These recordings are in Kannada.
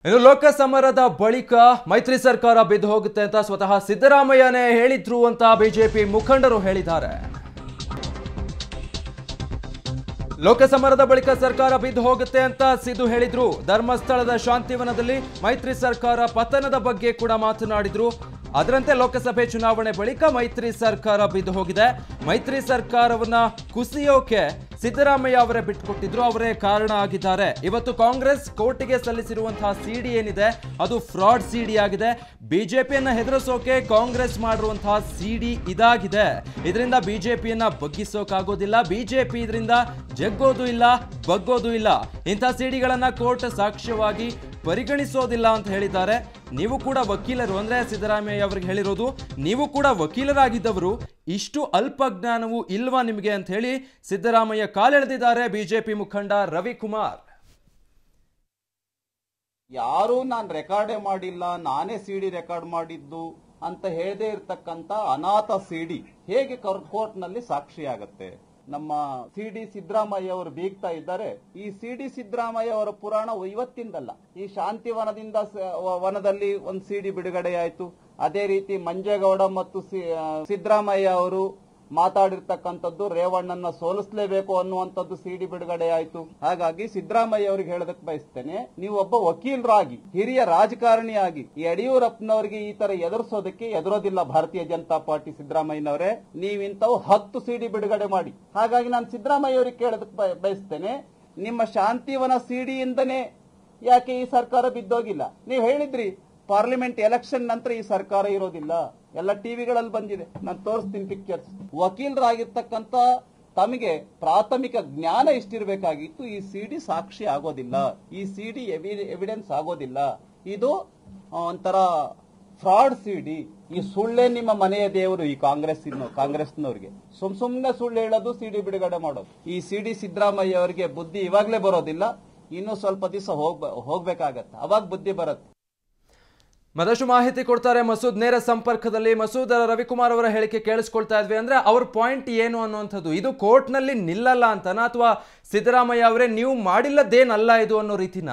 ಇನ್ನು ಲೋಕಸಮರದ ಬಳಿಕ ಮೈತ್ರಿ ಸರ್ಕಾರ ಬಿದ್ದು ಹೋಗುತ್ತೆ ಅಂತ ಸ್ವತಃ ಸಿದ್ದರಾಮಯ್ಯನೇ ಹೇಳಿದ್ರು ಅಂತ ಬಿಜೆಪಿ ಮುಖಂಡರು ಹೇಳಿದ್ದಾರೆ ಲೋಕಸಮರದ ಬಳಿಕ ಸರ್ಕಾರ ಬಿದ್ದು ಹೋಗುತ್ತೆ ಅಂತ ಸಿದ್ದು ಹೇಳಿದ್ರು ಧರ್ಮಸ್ಥಳದ ಶಾಂತಿವನದಲ್ಲಿ ಮೈತ್ರಿ ಸರ್ಕಾರ ಪತನದ ಬಗ್ಗೆ ಕೂಡ ಮಾತನಾಡಿದ್ರು ಅದರಂತೆ ಲೋಕಸಭೆ ಚುನಾವಣೆ ಬಳಿಕ ಮೈತ್ರಿ ಸರ್ಕಾರ ಬಿದ್ದು ಹೋಗಿದೆ ಮೈತ್ರಿ ಸರ್ಕಾರವನ್ನ ಕುಸಿಯೋಕೆ ಸಿದ್ದರಾಮಯ್ಯ ಅವರೇ ಬಿಟ್ಕೊಟ್ಟಿದ್ರು ಅವರೇ ಕಾರಣ ಆಗಿದ್ದಾರೆ ಇವತ್ತು ಕಾಂಗ್ರೆಸ್ ಕೋರ್ಟಿಗೆ ಸಲ್ಲಿಸಿರುವಂತಹ ಸಿಡಿ ಏನಿದೆ ಅದು ಫ್ರಾಡ್ ಸಿಡಿ ಆಗಿದೆ ಬಿಜೆಪಿಯನ್ನ ಹೆದರಿಸೋಕೆ ಕಾಂಗ್ರೆಸ್ ಮಾಡಿರುವಂತಹ ಸಿಡಿ ಇದಾಗಿದೆ ಇದರಿಂದ ಬಿಜೆಪಿಯನ್ನ ಬಗ್ಗಿಸೋಕಾಗೋದಿಲ್ಲ ಬಿಜೆಪಿ ಇದರಿಂದ ಜಗ್ಗೋದು ಇಲ್ಲ ಬಗ್ಗೋದು ಇಲ್ಲ ಇಂಥ ಸಿಡಿಗಳನ್ನ ಕೋರ್ಟ್ ಸಾಕ್ಷ್ಯವಾಗಿ ಪರಿಗಣಿಸೋದಿಲ್ಲ ಅಂತ ಹೇಳಿದ್ದಾರೆ ನೀವು ಕೂಡ ವಕೀಲರು ಅಂದ್ರೆ ಸಿದ್ದರಾಮಯ್ಯ ಅವರಿಗೆ ಹೇಳಿರೋದು ನೀವು ಕೂಡ ವಕೀಲರಾಗಿದ್ದವರು ಇಷ್ಟು ಅಲ್ಪ ಜ್ಞಾನವು ಇಲ್ವಾ ನಿಮಗೆ ಅಂತ ಹೇಳಿ ಸಿದ್ದರಾಮಯ್ಯ ಕಾಲೆಳೆದಿದ್ದಾರೆ ಬಿಜೆಪಿ ಮುಖಂಡ ರವಿಕುಮಾರ್ ಯಾರೂ ನಾನು ರೆಕಾರ್ಡೇ ಮಾಡಿಲ್ಲ ನಾನೇ ಸಿಡಿ ರೆಕಾರ್ಡ್ ಮಾಡಿದ್ದು ಅಂತ ಹೇಳದೇ ಇರ್ತಕ್ಕಂತ ಅನಾಥ ಸಿಡಿ ಹೇಗೆ ಕೋರ್ಟ್ ನಲ್ಲಿ ಸಾಕ್ಷಿಯಾಗತ್ತೆ ನಮ್ಮ ಸಿ ಡಿ ಸಿದ್ದರಾಮಯ್ಯ ಅವರು ಬೀಗ್ತಾ ಇದ್ದಾರೆ ಈ ಸಿ ಡಿ ಸಿದ್ದರಾಮಯ್ಯ ಅವರ ಪುರಾಣ ಇವತ್ತಿಂದಲ್ಲ ಈ ಶಾಂತಿವನದಿಂದ ಸ- ವ- ವನದಲ್ಲಿ ಒಂದು ಸಿಡಿ ಬಿಡುಗಡೆ ಆಯ್ತು ಅದೇ ರೀತಿ ಮಂಜೇಗೌಡ ಮತ್ತು ಸಿ- ಆ, ಸಿದ್ದರಾಮಯ್ಯ ಅವರು ಮಾತಾಡಿರ್ತಕ್ಕಂಥದ್ದು ರೇವಣ್ಣನ ಸೋಲಿಸಲೇಬೇಕು ಅನ್ನುವಂಥದ್ದು ಸಿಡಿ ಬಿಡುಗಡೆ ಆಯ್ತು ಹಾಗಾಗಿ ಸಿದ್ದರಾಮಯ್ಯ ಅವರಿಗೆ ಹೇಳೋದಕ್ಕೆ ಬಯಸ್ತೇನೆ ನೀವು ಒಬ್ಬ ವಕೀಲರಾಗಿ ಹಿರಿಯ ರಾಜಕಾರಣಿಯಾಗಿ ಈ ಯಡಿಯೂರಪ್ಪನವರಿಗೆ ಈ ತರ ಎದುರಿಸೋದಕ್ಕೆ ಎದುರೋದಿಲ್ಲ ಭಾರತೀಯ ಜನತಾ ಪಾರ್ಟಿ ಸಿದ್ದರಾಮಯ್ಯನವರೇ ನೀವಿಂತವು ಹತ್ತು ಸಿಡಿ ಬಿಡುಗಡೆ ಮಾಡಿ ಹಾಗಾಗಿ ನಾನು ಸಿದ್ದರಾಮಯ್ಯ ಅವರಿಗೆ ಕೇಳೋದಕ್ಕೆ ಬಯ- ಬಯಸ್ತೇನೆ ನಿಮ್ಮ ಶಾಂತಿವನ ಸಿಡಿಯಿಂದನೇ ಯಾಕೆ ಈ ಸರ್ಕಾರ ಬಿದ್ದೋಗಿಲ್ಲ ನೀವು ಹೇಳಿದ್ರಿ ಪಾರ್ಲಿಮೆಂಟ್ ಎಲೆಕ್ಷನ್ ನಂತರ ಈ ಸರ್ಕಾರ ಇರೋದಿಲ್ಲ ಎಲ್ಲ ಟಿವಿಗಳಲ್ಲಿ ಬಂದಿದೆ ನಾನು ತೋರಿಸ್ತೀನಿ ಪಿಕ್ಚರ್ಸ್ ವಕೀಲರಾಗಿರ್ತಕ್ಕಂಥ ತಮಗೆ ಪ್ರಾಥಮಿಕ ಜ್ಞಾನ ಇಷ್ಟಿರ್ಬೇಕಾಗಿತ್ತು ಈ ಸಿಡಿ ಸಾಕ್ಷಿ ಆಗೋದಿಲ್ಲ ಈ ಸಿಡಿ ಎವಿಡೆನ್ಸ್ ಆಗೋದಿಲ್ಲ ಇದು ಆ, ಒಂಥರ ಫ್ರಾಡ್ ಸಿಡಿ ಈ ಸುಳ್ಳೇ ನಿಮ್ಮ ಮನೆಯ ದೇವರು ಈ ಕಾಂಗ್ರೆಸ್ ಕಾಂಗ್ರೆಸ್ನವ್ರಿಗೆ ಸುಮ್ ಸುಮ್ನೆ ಸುಳ್ಳು ಹೇಳೋದು ಸಿಡಿ ಬಿಡುಗಡೆ ಮಾಡೋದು ಈ ಸಿಡಿ ಸಿದ್ದರಾಮಯ್ಯ ಅವರಿಗೆ ಬುದ್ಧಿ ಇವಾಗ್ಲೇ ಬರೋದಿಲ್ಲ ಇನ್ನು ಸ್ವಲ್ಪ ದಿವಸ ಹೋಗ್ ಹೋಗ್ಬೇಕಾಗತ್ತೆ ಅವಾಗ ಬುದ್ಧಿ ಬರುತ್ತೆ ಮತ್ತಷ್ಟು ಮಾಹಿತಿ ಕೊಡ್ತಾರೆ ಮಸೂದ್ ನೇರ ಸಂಪರ್ಕದಲ್ಲಿ ಮಸೂದ್ ರವಿಕುಮಾರ್ ಅವರ ಹೇಳಿಕೆ ಕೇಳಿಸ್ಕೊಳ್ತಾ ಇದ್ವಿ ಅಂದ್ರೆ ಅವ್ರ ಪಾಯಿಂಟ್ ಏನು ಅನ್ನುವಂಥದ್ದು ಇದು ಕೋರ್ಟ್ನಲ್ಲಿ ನಿಲ್ಲಲ್ಲ ಅಂತನಾ ಅಥವಾ ಸಿದ್ದರಾಮಯ್ಯ ಅವರೇ ನೀವು ಮಾಡಿಲ್ಲದೇನಲ್ಲ ಇದು ಅನ್ನೋ ರೀತಿನ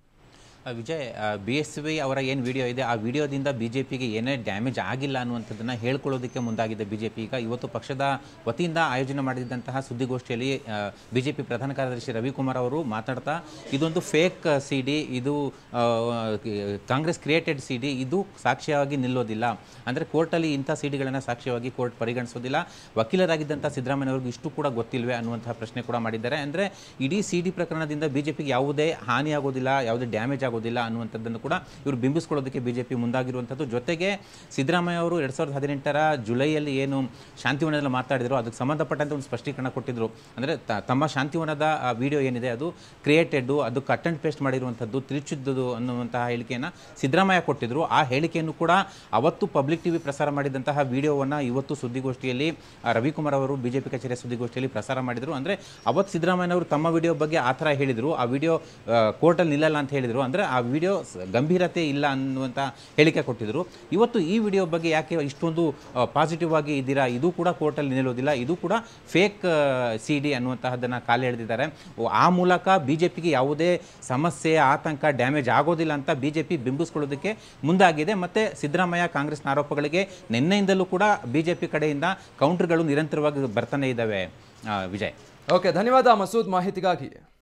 ಆ, ವಿಜಯ್ ಬಿ ಎಸ್ ವಿ ಅವರ ಏನು ವಿಡಿಯೋ ಇದೆ ಆ ವಿಡಿಯೋದಿಂದ ಬಿ ಜೆ ಪಿಗೆ ಏನೇ ಡ್ಯಾಮೇಜ್ ಆಗಿಲ್ಲ ಅನ್ನುವಂಥದ್ದನ್ನು ಹೇಳ್ಕೊಳ್ಳೋದಕ್ಕೆ ಮುಂದಾಗಿದೆ ಬಿ ಜೆ ಪಿ ಈಗ ಇವತ್ತು ಪಕ್ಷದ ವತಿಯಿಂದ ಆಯೋಜನೆ ಮಾಡಿದಂತಹ ಸುದ್ದಿಗೋಷ್ಠಿಯಲ್ಲಿ ಬಿ ಜೆ ಪಿ ಪ್ರಧಾನ ಕಾರ್ಯದರ್ಶಿ ರವಿಕುಮಾರ್ ಅವರು ಮಾತಾಡ್ತಾ ಇದೊಂದು ಫೇಕ್ ಸಿ ಡಿ ಇದು ಆ, ಕಾಂಗ್ರೆಸ್ ಕ್ರಿಯೇಟೆಡ್ ಸಿ ಡಿ ಇದು ಸಾಕ್ಷ್ಯವಾಗಿ ನಿಲ್ಲೋದಿಲ್ಲ ಅಂದರೆ ಕೋರ್ಟಲ್ಲಿ ಇಂಥ ಸಿ ಡಿಗಳನ್ನು ಸಾಕ್ಷ್ಯವಾಗಿ ಕೋರ್ಟ್ ಪರಿಗಣಿಸೋದಿಲ್ಲ ವಕೀಲರಾಗಿದ್ದಂಥ ಸಿದ್ದರಾಮಯ್ಯವ್ರಿಗೆ ಇಷ್ಟು ಕೂಡ ಗೊತ್ತಿಲ್ವೇ ಅನ್ನುವಂತಹ ಪ್ರಶ್ನೆ ಕೂಡ ಮಾಡಿದ್ದಾರೆ ಅಂದರೆ ಇಡೀ ಸಿ ಡಿ ಪ್ರಕರಣದಿಂದ ಬಿಜೆಪಿಗೆ ಯಾವುದೇ ಹಾನಿ ಆಗೋದಿಲ್ಲ ಯಾವುದೇ ಡ್ಯಾಮೇಜ್ ಆಗೋದಿಲ್ಲ ಅನ್ನುವಂಥದ್ದನ್ನು ಕೂಡ ಇವರು ಬಿಂಬಿಸ್ಕೊಳ್ಳೋದಕ್ಕೆ ಬಿಜೆಪಿ ಮುಂದಾಗಿರುವಂಥದ್ದು ಜೊತೆಗೆ ಸಿದ್ದರಾಮಯ್ಯ ಅವರು ಎರಡು ಸಾವಿರದ ಹದಿನೆಂಟರ ಜುಲೈಯಲ್ಲಿ ಏನು ಶಾಂತಿವನದಲ್ಲಿ ಮಾತಾಡಿದ್ರು ಅದಕ್ಕೆ ಸಂಬಂಧಪಟ್ಟಂತೆ ಒಂದು ಸ್ಪಷ್ಟೀಕರಣ ಕೊಟ್ಟಿದ್ರು ಅಂದರೆ ತಮ್ಮ ಶಾಂತಿವನದ ವಿಡಿಯೋ ಏನಿದೆ ಅದು ಕ್ರಿಯೇಟೆಡ್ ಅದು ಕಟ್ ಅಂಡ್ ಪೇಸ್ಟ್ ಮಾಡಿರುವಂಥದ್ದು ತಿರುಚಿದ್ದು ಅನ್ನುವಂತಹ ಹೇಳಿಕೆಯನ್ನು ಸಿದ್ದರಾಮಯ್ಯ ಕೊಟ್ಟಿದ್ರು ಆ ಹೇಳಿಕೆಯನ್ನು ಕೂಡ ಅವತ್ತು ಪಬ್ಲಿಕ್ ಟಿವಿ ಪ್ರಸಾರ ಮಾಡಿದಂತಹ ವಿಡಿಯೋವನ್ನು ಇವತ್ತು ಸುದ್ದಿಗೋಷ್ಠಿಯಲ್ಲಿ ಆ, ರವಿಕುಮಾರ್ ಅವರು ಬಿಜೆಪಿ ಕಚೇರಿಯ ಸುದ್ದಿಗೋಷ್ಠಿಯಲ್ಲಿ ಪ್ರಸಾರ ಮಾಡಿದರು ಅಂದರೆ ಅವತ್ತು ಸಿದ್ದರಾಮಯ್ಯನವರು ತಮ್ಮ ವಿಡಿಯೋ ಬಗ್ಗೆ ಆ ಥರ ಹೇಳಿದರು ಆ ವಿಡಿಯೋ ಕೋರ್ಟಲ್ಲಿ ನಿಲ್ಲಲ್ಲ ಅಂತ ಹೇಳಿದರು ಅಂದರೆ ಆ ವಿಡಿಯೋ ಸ- ಗಂಭೀರತೆ ಇಲ್ಲ ಅನ್ನುವಂಥ ಹೇಳಿಕೆ ಕೊಟ್ಟಿದ್ರು ಇವತ್ತು ಈ ವಿಡಿಯೋ ಬಗ್ಗೆ ಯಾಕೆ ಇಷ್ಟೊಂದು ಪಾಸಿಟಿವ್ ಆಗಿ ಇದ್ದೀರಾ ಇದು ಕೂಡ ಕೋರ್ಟಲ್ಲಿ ನಿಲ್ಲೋದಿಲ್ಲ ಇದು ಕೂಡ ಫೇಕ್ ಸಿ ಡಿ ಅನ್ನುವಂತಹದ್ದನ್ನು ಕಾಲು ಎಳೆದಿದ್ದಾರೆ ಓ, ಆ ಮೂಲಕ ಬಿ ಜೆ ಪಿಗೆ ಯಾವುದೇ ಸಮಸ್ಯೆ ಆತಂಕ ಡ್ಯಾಮೇಜ್ ಆಗೋದಿಲ್ಲ ಅಂತ ಬಿ ಜೆ ಪಿ ಬಿಂಬಿಸ್ಕೊಳ್ಳೋದಕ್ಕೆ ಮುಂದಾಗಿದೆ ಮತ್ತು ಸಿದ್ದರಾಮಯ್ಯ ಕಾಂಗ್ರೆಸ್ನ ಆರೋಪಗಳಿಗೆ ನಿನ್ನೆಯಿಂದಲೂ ಕೂಡ ಬಿ ಜೆ ಪಿ ಕಡೆಯಿಂದ ಕೌಂಟರ್ಗಳು ನಿರಂತರವಾಗಿ ಬರ್ತಾನೆ ಇದ್ದಾವೆ ಆ, ವಿಜಯ್ ಓಕೆ ಧನ್ಯವಾದ ಮಸೂದ್ ಮಾಹಿತಿಗಾಗಿ